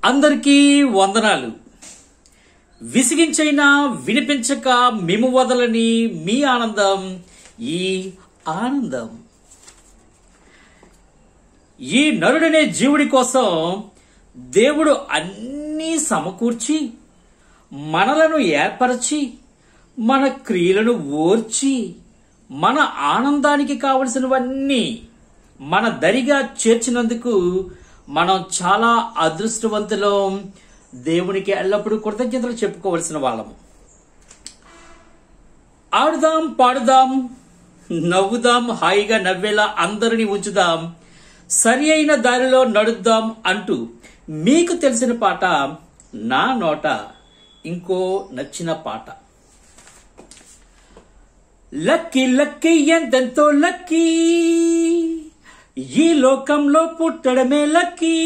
అందరికీ వందనాలు విసిగించైనా వినిపించక మేము వదలని మీ ఆనందం ఈ ఆనందం ఈ నరుడనే జీవుడి కోసం దేవుడు అన్నీ సమకూర్చి మనలను ఏర్పరచి మన క్రియలను ఓర్చి మన ఆనందానికి కావలసినవన్నీ మన దరిగా చేర్చినందుకు మనం చాలా అదృష్టవంతులం దేవునికి ఎల్లప్పుడూ కృతజ్ఞతలు చెప్పుకోవలసిన వాళ్ళము ఆడుదాం పాడుదాం నవ్వుదాం హాయిగా నవ్వేలా అందరిని ఉంచుదాం సరి అయిన దారిలో నడుద్దాం అంటూ మీకు తెలిసిన పాట నా నోట ఇంకో నచ్చిన పాట లక్కీ లక్కీ ఎంతెంతో లక్కీ ఈ లోకంలో పుట్టడమే లక్కీ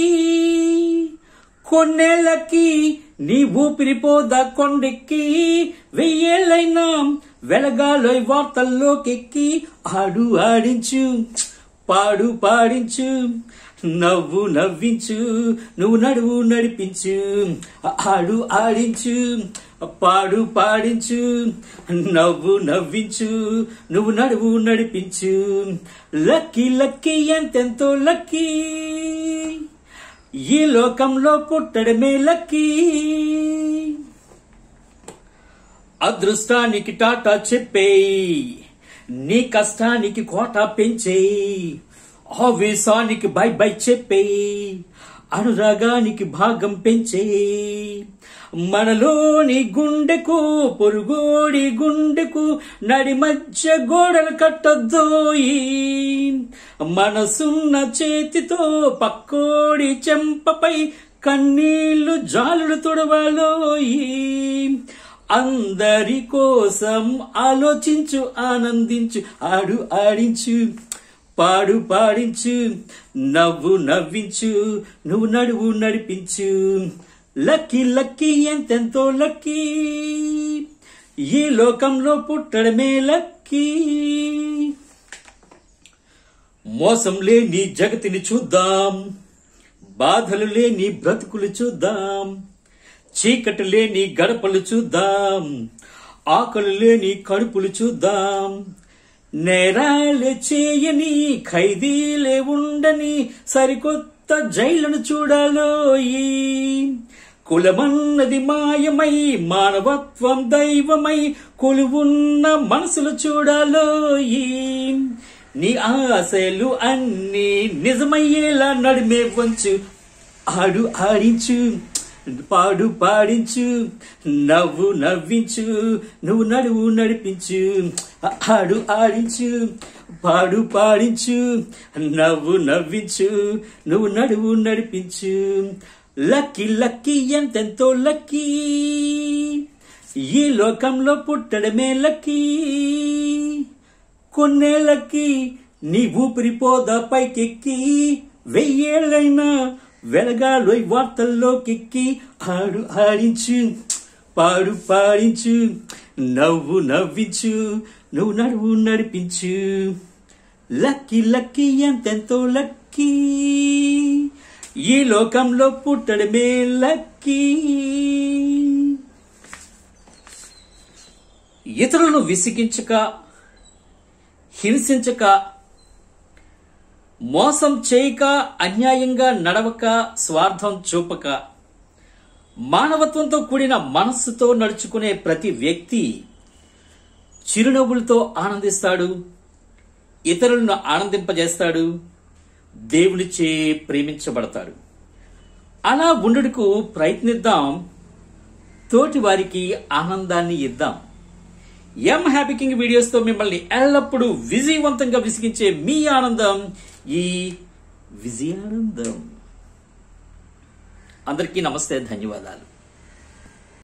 కొన్నేళ్లకి నీ ఊపిరిపోదా కొండెక్కి వెయ్యేళ్ళైనా వెలగాలో వార్తల్లోకెక్కి ఆడు ఆడించు పాడు పాడించు నవ్వు నవ్వించు నువ్వు నడువు నడిపించు ఆడు ఆడించు పాడు పాడించు నవ్వు నవ్వించు నువ్వు నడువు నడిపించు లక్కీ లక్కీ ఎంతెంతో లక్కీ ఈ లోకంలో పుట్టడమే లక్కీ అదృష్టానికి టాటా చెప్పేయి నీ కష్టానికి కోట పెంచేయి ఆవేశానికి బై బై చెప్పేయి అనురాగానికి భాగం పెంచేయి మనలోని గుండెకు పొరుగోడి గుండెకు నడి మధ్య గోడలు కట్టద్దోయి మనసున్న చేతితో పక్కోడి చెంపపై కన్నీళ్లు జాలులు తుడవాలోయి అందరి కోసం ఆలోచించు ఆనందించు ఆడు ఆడించు పాడు పాడించు నవ్వు నవ్వించు నువ్వు నడువు నడిపించు లక్కీ లక్కీ ఎంతెంతో లక్కీ ఈ లోకంలో పుట్టడమే లక్కీ మోసం లేని జగతిని చూద్దాం బాధలు లేని బ్రతుకులు చూద్దాం చీకటి లేని గడపలు చూద్దాం ఆకలి లేని కడుపులు చూద్దాం నేరాలు చేయని ఖైదీలే ఉండని సరికొత్త జైళ్లను చూడాలోయి కులమన్నది మాయమై మానవత్వం దైవమై కొలువున్న మనసులు చూడాలోయి నీ ఆశలు అన్ని నిజమయ్యేలా నడిమే వంచు ఆడు ఆడించు పాడు పాడించు నవ్వు నవ్వించు నువ్వు నడువు నడిపించు ఆడు ఆడించు పాడు పాడించు నవ్వు నవ్వించు నువ్వు నడువు నడిపించు లక్కీ లక్కీ ఎంతెంతో లక్కీ ఈ లోకంలో పుట్టడమే లక్కీ కొన్నేళ్లకి నీ ఊపిరిపోదా పైకెక్కి వెయ్యేళ్ళైనా వెలగాలు వార్తల్లోకెక్కి ఆడు ఆడించు పాడు పాడించు నవ్వు నవ్వించు నువ్వు నడువు నడిపించు లక్కీ లక్కీ ఎంతెంతో లక్కీ ఈ లోకంలో పుట్టడమే లక్కీ ఇతరులను విసిగించక హింసించక మోసం చేయక అన్యాయంగా నడవక స్వార్థం చూపక మానవత్వంతో కూడిన మనస్సుతో నడుచుకునే ప్రతి వ్యక్తి చిరునవ్వులతో ఆనందిస్తాడు ఇతరులను ఆనందింపజేస్తాడు దేవునిచే ప్రేమించబడతాడు అలా ఉండుటకు ప్రయత్నిద్దాం తోటి వారికి ఆనందాన్ని ఇద్దాం ఎం హ్యాపీ కింగ్ వీడియోస్ తో మిమ్మల్ని ఎల్లప్పుడూ విజయవంతంగా విసిగించే మీ ఆనందం ఈ విజయానందం అందరికీ నమస్తే ధన్యవాదాలు